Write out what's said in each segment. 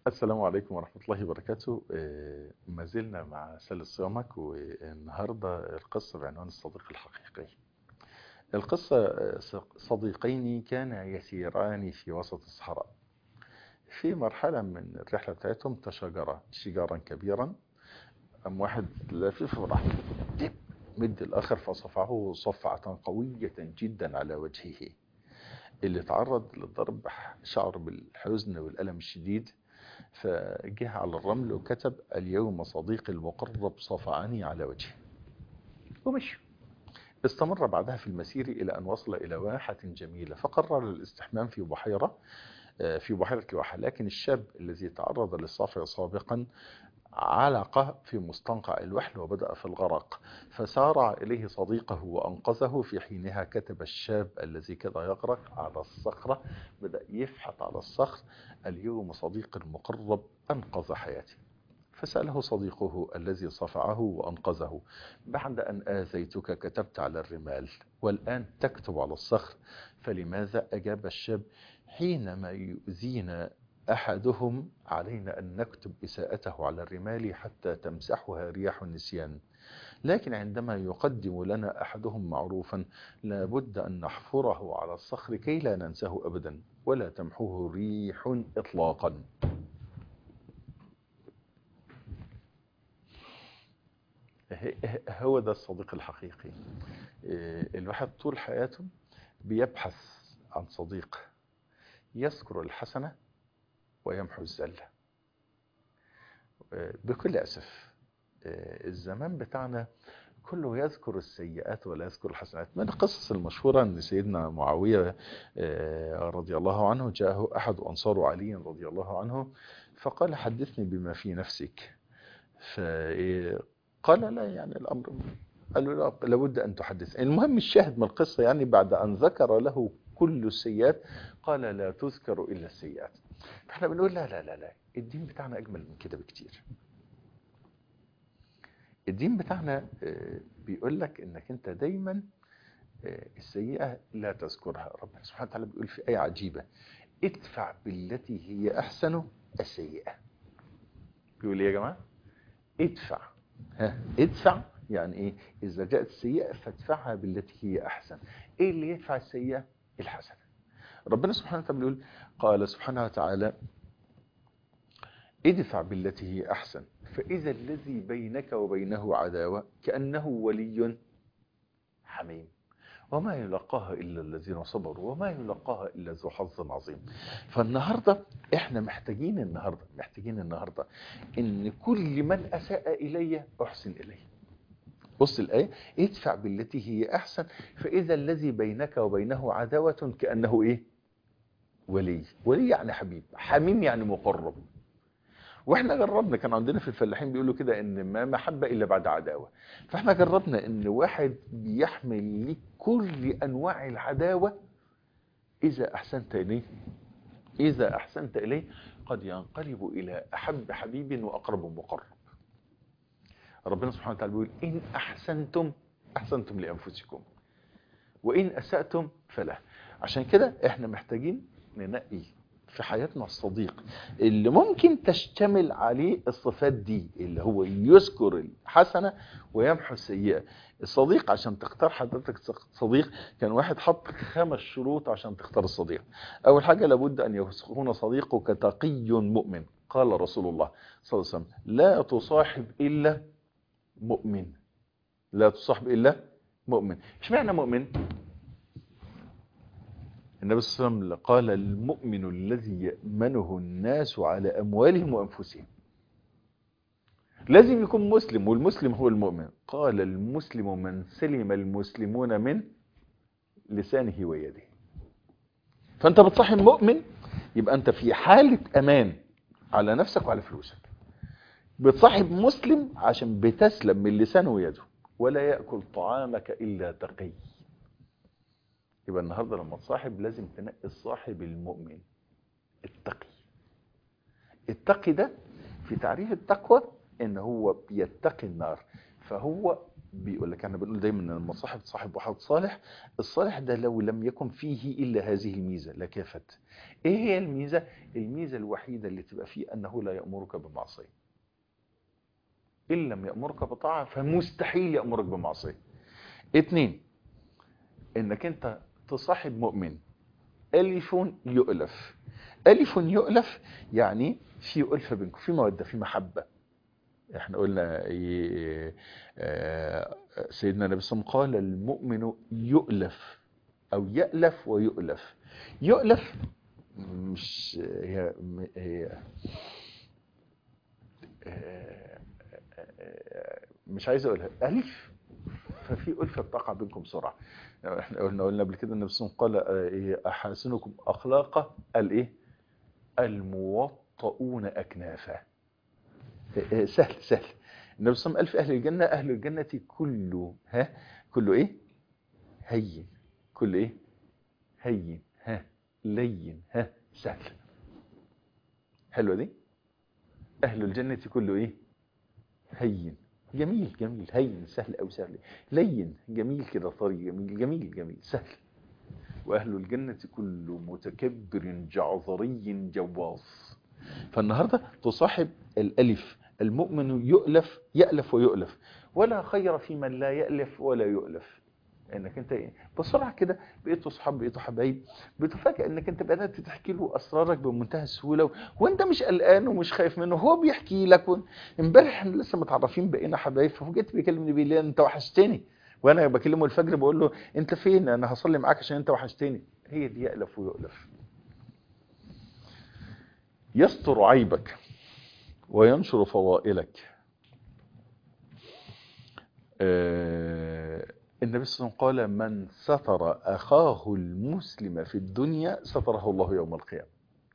السلام عليكم ورحمة الله وبركاته آه، ما زلنا مع سل صيامك والنهاردة القصة بعنوان الصديق الحقيقي القصة آه، صديقين كانا يسيران في وسط الصحراء في مرحلة من الرحلة بتاعتهم تشاجرا شجارا كبيرا أم واحد لفيف راح مد الآخر فصفعه صفعة قوية جدا على وجهه اللي تعرض للضرب شعر بالحزن والألم الشديد فجه على الرمل وكتب اليوم صديقي المقرب صفعني على وجهي ومشي استمر بعدها في المسير إلى أن وصل إلى واحة جميلة فقرر الاستحمام في بحيرة في بحيرة الواحة لكن الشاب الذي تعرض للصافع سابقا علق في مستنقع الوحل وبدأ في الغرق فسارع إليه صديقه وأنقذه في حينها كتب الشاب الذي كاد يغرق على الصخرة بدأ يفحط على الصخر اليوم صديق المقرب أنقذ حياتي فسأله صديقه الذي صفعه وأنقذه بعد أن آذيتك كتبت على الرمال والآن تكتب على الصخر فلماذا أجاب الشاب حينما يؤذينا أحدهم علينا أن نكتب إساءته على الرمال حتى تمسحها رياح النسيان لكن عندما يقدم لنا أحدهم معروفا لابد أن نحفره على الصخر كي لا ننساه أبدا ولا تمحوه ريح إطلاقا هو ده الصديق الحقيقي الواحد طول حياته بيبحث عن صديق يذكر الحسنة ويمحو الزلة بكل أسف الزمان بتاعنا كله يذكر السيئات ولا يذكر الحسنات من القصص المشهورة أن سيدنا معاوية رضي الله عنه جاءه أحد أنصار علي رضي الله عنه فقال حدثني بما في نفسك فقال لا يعني الأمر قال له لابد أن تحدث المهم الشاهد من القصة يعني بعد أن ذكر له كل السيئات قال لا تذكر إلا السيئات فاحنا بنقول لا لا لا لا الدين بتاعنا أجمل من كده بكتير الدين بتاعنا بيقول لك انك انت دايما السيئة لا تذكرها ربنا سبحانه وتعالى بيقول في آية عجيبة ادفع بالتي هي أحسن السيئة بيقول ايه يا جماعة ادفع ها ادفع يعني ايه اذا جاءت السيئة فادفعها بالتي هي احسن ايه اللي يدفع السيئة الحسنة ربنا سبحانه وتعالى بيقول قال سبحانه وتعالى ادفع بالتي هي احسن فاذا الذي بينك وبينه عداوة كأنه ولي حميم وما يلقاها إلا الذين صبروا وما يلقاها إلا ذو حظ عظيم فالنهاردة احنا محتاجين النهاردة محتاجين النهاردة ان كل من أساء إلي أحسن إليه بص الآية ادفع بالتي هي أحسن فإذا الذي بينك وبينه عداوة كأنه إيه ولي ولي يعني حبيب حميم يعني مقرب واحنا جربنا كان عندنا في الفلاحين بيقولوا كده ان ما محبة الا بعد عداوة فاحنا جربنا ان واحد بيحمل لك كل انواع العداوة اذا احسنت اليه اذا احسنت اليه قد ينقلب الى احب حبيب واقرب مقرب ربنا سبحانه وتعالى بيقول ان احسنتم احسنتم لانفسكم وان اسأتم فلا عشان كده احنا محتاجين ننقي في حياتنا الصديق اللي ممكن تشتمل عليه الصفات دي اللي هو يذكر الحسنة ويمحو السيئة الصديق عشان تختار حضرتك صديق كان واحد حط خمس شروط عشان تختار الصديق اول حاجة لابد ان يكون صديقك تقي مؤمن قال رسول الله صلى الله عليه وسلم لا تصاحب الا مؤمن لا تصاحب الا مؤمن ايش معنى مؤمن النبي صلى الله عليه وسلم قال المؤمن الذي يأمنه الناس على أموالهم وأنفسهم لازم يكون مسلم والمسلم هو المؤمن قال المسلم من سلم المسلمون من لسانه ويده فأنت بتصاحب مؤمن يبقى أنت في حالة أمان على نفسك وعلى فلوسك بتصاحب مسلم عشان بتسلم من لسانه ويده ولا يأكل طعامك إلا تقي يبقى النهاردة لما تصاحب لازم تنقي الصاحب المؤمن التقي التقي ده في تعريف التقوى ان هو بيتقي النار فهو بيقول لك احنا بنقول دايما ان المصاحب تصاحب واحد صالح الصالح ده لو لم يكن فيه الا هذه الميزه لكافت ايه هي الميزه الميزه الوحيده اللي تبقى فيه انه لا يامرك بمعصيه ان لم يامرك بطاعه فمستحيل يامرك بمعصيه اتنين انك انت تصاحب مؤمن الف يؤلف الف يؤلف يعني في الفه بينكم في موده في محبه احنا قلنا إيه آه، سيدنا النبي صلى الله عليه وسلم قال المؤمن يؤلف او يألف ويؤلف يؤلف مش هي هي آه، آه، مش عايز اقولها الف ففي ألفة بتقع بينكم بسرعة يعني احنا قلنا قلنا قبل كده النبي صلى الله عليه وسلم قال آه، إيه، احاسنكم اخلاقا الايه الموطؤون اكنافا إيه، سهل سهل النبي صلى الله عليه وسلم قال في اهل الجنه اهل الجنه كله ها كله ايه هين كل ايه هين ها لين ها سهل حلوه دي اهل الجنه كله ايه هين جميل جميل هين سهل او سهل لين جميل كده طري جميل جميل جميل سهل واهل الجنه كله متكبر جعظري جواظ فالنهارده تصاحب الالف المؤمن يؤلف يألف ويؤلف ولا خير في من لا يألف ولا يؤلف انك انت ايه بسرعه كده بقيتوا صحاب بقيتوا حبايب بتفاجئ انك انت بدات تحكي له اسرارك بمنتهى السهوله و... وانت مش قلقان ومش خايف منه هو بيحكي لك و... امبارح احنا لسه متعرفين بقينا حبايب ففوجئت بيكلمني بيقول لي انت وحشتني وانا بكلمه الفجر بقول له انت فين انا هصلي معاك عشان انت وحشتني هي دي يألف ويؤلف يستر عيبك وينشر فضائلك آه، النبي صلى الله عليه وسلم قال من ستر أخاه المسلم في الدنيا ستره الله يوم القيامة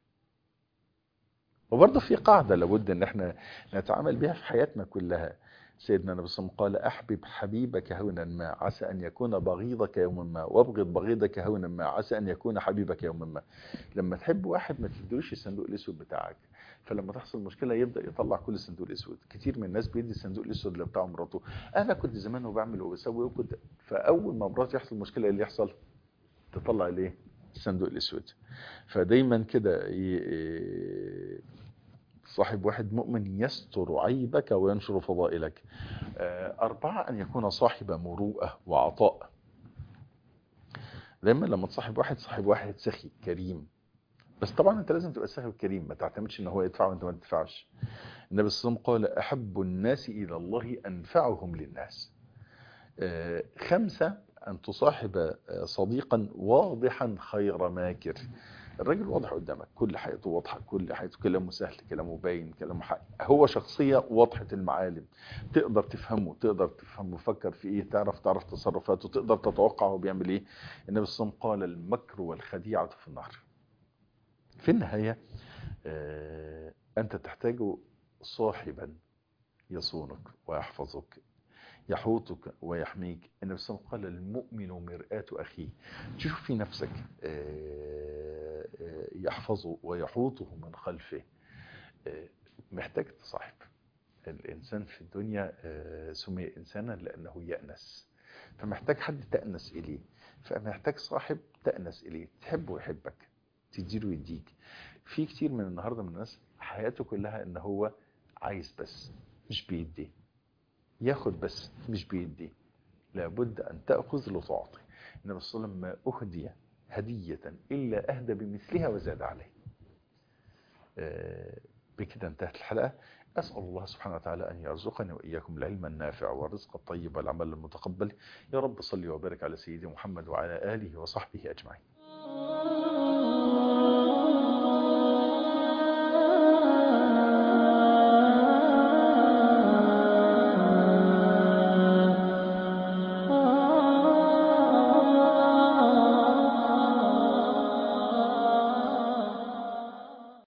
وبرضه في قاعدة لابد ان احنا نتعامل بها في حياتنا كلها سيدنا النبي صلى الله عليه وسلم قال احبب حبيبك هونا ما عسى ان يكون بغيضك يوما ما وابغض بغيضك هونا ما عسى ان يكون حبيبك يوما ما لما تحب واحد ما تدوش الصندوق الاسود بتاعك فلما تحصل مشكله يبدا يطلع كل الصندوق الاسود كتير من الناس بيدي الصندوق الاسود اللي بتاع مراته انا كنت زمان وبعمل وبسوي وكنت فاول ما مراتي يحصل مشكله إيه اللي يحصل تطلع الايه الصندوق الاسود فدايما كده ي- صاحب واحد مؤمن يستر عيبك وينشر فضائلك آه، أربعة أن يكون صاحب مروءة وعطاء دايما لما تصاحب واحد صاحب واحد سخي كريم بس طبعا انت لازم تبقى سخي وكريم ما تعتمدش ان هو يدفع وانت ما تدفعش النبي صلى الله عليه وسلم قال احب الناس الى الله انفعهم للناس آه، خمسة أن تصاحب آه، صديقا واضحا خير ماكر الراجل واضح قدامك كل حياته واضحة كل حياته كلامه سهل كلامه باين كلامه حق هو شخصية واضحة المعالم تقدر تفهمه تقدر تفهم وفكر في ايه تعرف تعرف تصرفاته تقدر تتوقع هو بيعمل ايه النبي صلى الله عليه وسلم قال المكر والخديعة في النهر في النهاية آه، أنت تحتاج صاحبا يصونك ويحفظك يحوطك ويحميك النبي صلى الله عليه وسلم قال المؤمن مرآة أخيه تشوف في نفسك آه، آه، يحفظه ويحوطه من خلفه آه، محتاج تصاحب الإنسان في الدنيا آه، سمي إنسانا لأنه يأنس فمحتاج حد تأنس إليه فمحتاج صاحب تأنس إليه تحبه ويحبك تديله يديك في كتير من النهاردة من الناس حياته كلها إن هو عايز بس مش بيدي ياخد بس مش بيدي لابد أن تأخذ لتعطي النبي صلى الله عليه وسلم ما أهدي هدية إلا أهدى بمثلها وزاد عليه آه، بكده انتهت الحلقة أسأل الله سبحانه وتعالى أن يرزقني وإياكم العلم النافع والرزق الطيب والعمل المتقبل يا رب صل وبارك على سيدي محمد وعلى آله وصحبه أجمعين